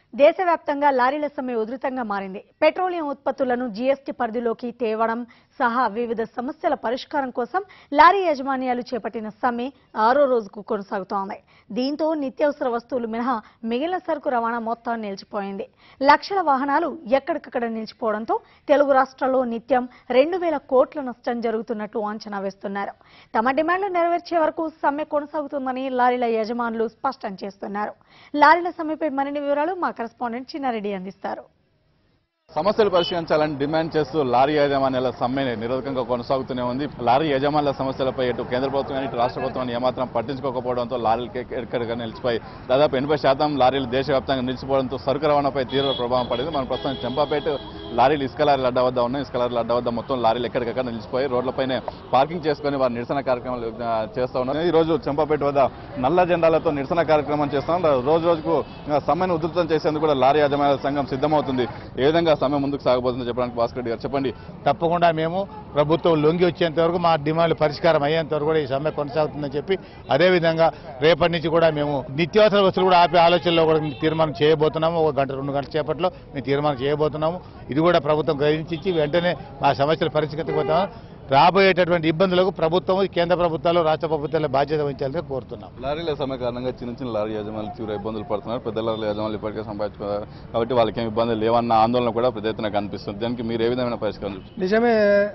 దేశవ్యాప్తంగా లారీల సమ్మె ఉధృతంగా మారింది పెట్రోలియం ఉత్పత్తులను జీఎస్టీ పరిధిలోకి తేవడం సహా వివిధ సమస్యల పరిష్కారం కోసం లారీ యాజమాన్యాలు చేపట్టిన సమ్మె ఆరో రోజుకు కొనసాగుతోంది దీంతో నిత్యావసర వస్తువులు మినహా మిగిలిన సరుకు రవాణా మొత్తం నిలిచిపోయింది లక్షల వాహనాలు ఎక్కడికక్కడ నిలిచిపోవడంతో తెలుగు రాష్ట్రాల్లో నిత్యం రెండు వేల కోట్ల నష్టం జరుగుతున్నట్లు అంచనా వేస్తున్నారు తమ డిమాండ్లు నెరవేర్చే వరకు సమ్మె కొనసాగుతుందని లారీల యజమానులు స్పష్టం చేస్తున్నారు లారీల సమ్మెపై మరిన్ని వివరాలు మా కరెస్పాండెంట్ చిన్నారెడ్డి అందిస్తారు సమస్యలు పరిష్కరించాలని డిమాండ్ చేస్తూ లారీ యాజమాన్యాల సమ్మె నిరోధకంగా కొనసాగుతూనే ఉంది లారీ యజమానుల సమస్యలపై ఇటు కేంద్ర ప్రభుత్వం కానీ ఇటు రాష్ట్ర ప్రభుత్వం కానీ ఏమాత్రం పట్టించుకోకపోవడంతో లారీలు ఎక్కడికక్కడ నిలిచిపోయి దాదాపు ఎనభై శాతం లారీలు దేశవ్యాప్తంగా నిలిచిపోవడంతో సరుకు రవాణాపై తీవ్ర ప్రభావం పడింది మనం ప్రస్తుతం చెంపాపేట లారీలు ఇసుక లారీలు అడ్డ వద్ద ఉన్నాయి ఇసుక లారీలు అడ్డ వద్ద మొత్తం లారీలు ఎక్కడికక్కడ నిలిచిపోయి రోడ్లపైనే పార్కింగ్ చేసుకొని వారు నిరసన కార్యక్రమాలు ఆ, చేస్తూ ఉన్నారు ఈ రోజు చెంపాపేట వద్ద నల్ల జెండాలతో నిరసన కార్యక్రమం చేస్తాం రోజు రోజుకు ఆ, సమ్మెను ఉధృతం చేసేందుకు కూడా లారీ యాజమాన్యాల సంఘం సిద్ధమవుతుంది ఏ విధంగా సమ్మె ముందుకు సాగబోతుందో చెప్పడానికి భాస్కర్ రెడ్డి గారు చెప్పండి తప్పకుండా మేము ప్రభుత్వం లొంగి వచ్చేంత వరకు మా డిమాండ్లు పరిష్కారం అయ్యేంత వరకు కూడా ఈ సమ్మె కొనసాగుతుందని చెప్పి అదేవిధంగా రేపటి నుంచి కూడా మేము నిత్యావసర వస్తువులు కూడా ఆపే ఆలోచనలో కూడా మేము తీర్మానం చేయబోతున్నాము ఒక గంట రెండు గంటల సేపట్లో మేము తీర్మానం చేయబోతున్నాము ఇది కూడా ప్రభుత్వం గ్రహించి వెంటనే మా సమస్యలు పరిష్కరించబోతాము రాబోయేటటువంటి ఇబ్బందులకు ప్రభుత్వం కేంద్ర ప్రభుత్వాలు రాష్ట్ర ప్రభుత్వాలు బాధ్యత వహించాలని కోరుతున్నాం లారీల సమ్మె కారణంగా చిన్న చిన్న లారీ యజమానులు తీవ్ర ఇబ్బందులు పడుతున్నారు పెద్ద లారీ యజమానులు ఇప్పటికే సంపాదించుకున్నారు కాబట్టి వాళ్ళకి ఏమి ఇబ్బందులు లేవన్న ఆందోళన కూడా పెద్ద ఎత్తున కనిపిస్తుంది దానికి మీరు ఏ విధమైన పరిష్కారం చూస్తారు? నిజమే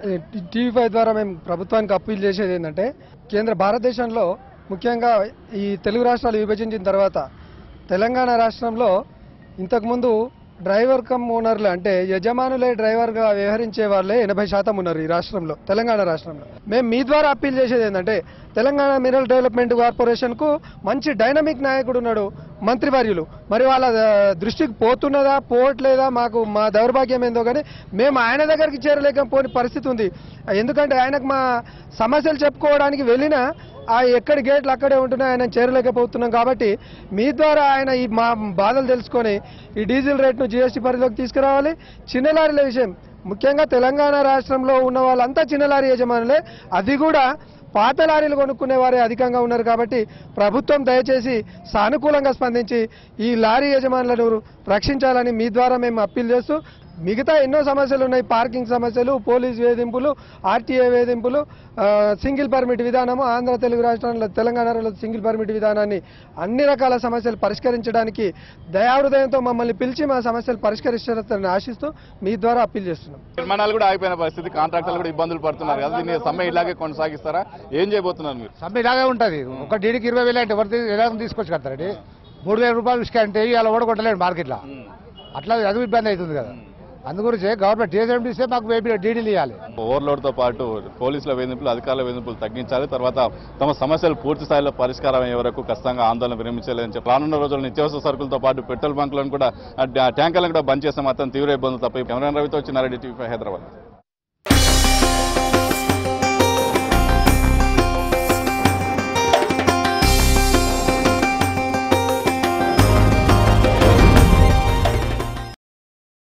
టీవీ ఫైవ్ ద్వారా మేము ప్రభుత్వానికి అప్పీల్ చేసేది ఏంటంటే కేంద్ర భారతదేశంలో ముఖ్యంగా ఈ తెలుగు రాష్ట్రాలు విభజించిన తర్వాత తెలంగాణ రాష్ట్రంలో ఇంతకుముందు డ్రైవర్ కమ్ ఓనర్లు అంటే యజమానులే డ్రైవర్గా వ్యవహరించే వాళ్ళే ఎనభై శాతం ఉన్నారు ఈ రాష్ట్రంలో తెలంగాణ రాష్ట్రంలో మేము మీ ద్వారా అప్పీల్ చేసేది ఏంటంటే తెలంగాణ మినరల్ డెవలప్మెంట్ కార్పొరేషన్ కు మంచి డైనమిక్ నాయకుడు ఉన్నాడు మంత్రివర్యులు మరి వాళ్ళ ఆ, దృష్టికి పోతున్నదా పోవట్లేదా మాకు మా దౌర్భాగ్యం ఏందో కానీ మేము ఆయన దగ్గరికి చేరలేకపోని పరిస్థితి ఉంది ఎందుకంటే ఆయనకు మా సమస్యలు చెప్పుకోవడానికి వెళ్ళినా ఆ ఎక్కడి గేట్లు అక్కడే ఉంటున్నాయి ఆయన చేరలేకపోతున్నాం కాబట్టి మీ ద్వారా ఆయన ఈ మా బాధలు తెలుసుకొని ఈ డీజిల్ రేట్ను జీఎస్టీ పరిధిలోకి తీసుకురావాలి చిన్న లారీల విషయం ముఖ్యంగా తెలంగాణ రాష్ట్రంలో ఉన్న వాళ్ళంతా చిన్న లారీ యజమానులే అది కూడా పాత లారీలు కొనుక్కునే వారే అధికంగా ఉన్నారు కాబట్టి ప్రభుత్వం దయచేసి సానుకూలంగా స్పందించి ఈ లారీ యజమానులను రక్షించాలని మీ ద్వారా మేము అప్పీల్ చేస్తూ మిగతా ఎన్నో సమస్యలు ఉన్నాయి పార్కింగ్ సమస్యలు పోలీస్ వేధింపులు ఆర్టీఏ వేధింపులు ఆ, సింగిల్ పర్మిట్ విధానము ఆంధ్ర తెలుగు రాష్ట్రాల్లో తెలంగాణలో సింగిల్ పర్మిట్ విధానాన్ని అన్ని రకాల సమస్యలు పరిష్కరించడానికి దయాహృదయంతో మమ్మల్ని పిలిచి మా సమస్యలు పరిష్కరిస్తారని ఆశిస్తూ మీ ద్వారా అప్పీల్ చేస్తున్నాం నిర్మాణాలు కూడా ఆగిపోయిన పరిస్థితి కాంట్రాక్టర్లు కూడా ఇబ్బందులు పడుతున్నారు కదా దీన్ని సమ్మె ఇలాగే కొనసాగిస్తారా ఏం చేయబోతున్నారు మీరు సమ్మె ఇలాగే ఉంటుంది ఒక డీడీకి ఇరవై వేలు అంటే ఎవరి ఎలా తీసుకొచ్చి కడతారండి మూడు వేల రూపాయలు ఇసుక అంటే ఇలా ఓడగొట్టలేడు మార్కెట్లో అట్లా అది ఇబ్బంది అవుతుంది కదా అందుగురించి గవర్నమెంట్ టీఎస్ఎండి ఇస్తే మాకు డీడీలు ఇవ్వాలి ఓవర్లోడ్ తో పాటు పోలీసుల వేధింపులు అధికారుల వేధింపులు తగ్గించాలి తర్వాత తమ సమస్యలు పూర్తి స్థాయిలో పరిష్కారం అయ్యే వరకు ఖచ్చితంగా ఆందోళన విరమించలేదని చెప్పి రానున్న రోజుల్లో నిత్యావసర సరుకులతో పాటు పెట్రోల్ బంకులను కూడా ఆ, ట్యాంకర్లను కూడా బంద్ చేస్తే మాత్రం తీవ్ర ఇబ్బందులు తప్ప కెమెరా రవితో చిన్నారెడ్డి టీవీ హైదరాబాద్